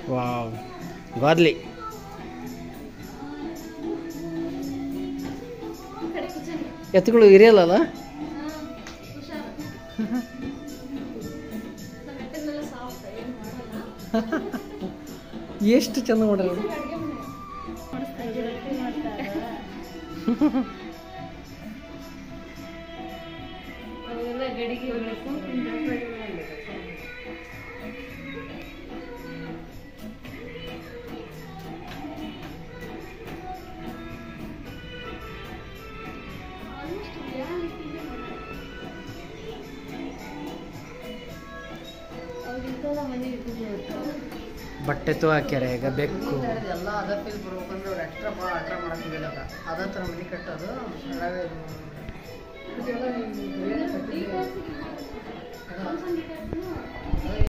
wow barley ಕಡೆ kitchen ಎತ್ತುಗಳು ಇರಿಯಲ್ಲ ಹುಷಾರು ಮೆಟ್ಟನೆಲ್ಲ ಸಾಫ್ಟ್ ಏನು ಮಾಡಲ್ಲ ಎಷ್ಟು ಚಂದ ಮಾಡ್ರಿ ಅಡುಗೆ ಮನೆ ಮಾಡಿಸ್ತಾ ಇದ್ದೀವಿ ಅವೆಲ್ಲ ಗಡಿಗೆ ಅವ್ರಿಗೆಲ್ಲ ಮನೆ ಇಟ್ಟಿದ್ದು ಬಟ್ಟೆ ತೋ ಹಾಕ್ಯಾರ ಈಗ ಬೆಕ್ಕು ಎಲ್ಲ ಅದ ಫೀಲ್ ಬರ್ಬೇಕಂದ್ರೆ ಅವ್ರು ಎಕ್ಸ್ಟ್ರಾ ಭಾಳ ಆಟ್ರ ಮಾಡಕ್ಕಿಲ್ಲ ಅದ ಥರ ಮನೆ ಕಟ್ಟೋದು ಅದ್ರಾಗ ಇದೆಲ್ಲ ನೀವು ಈಗ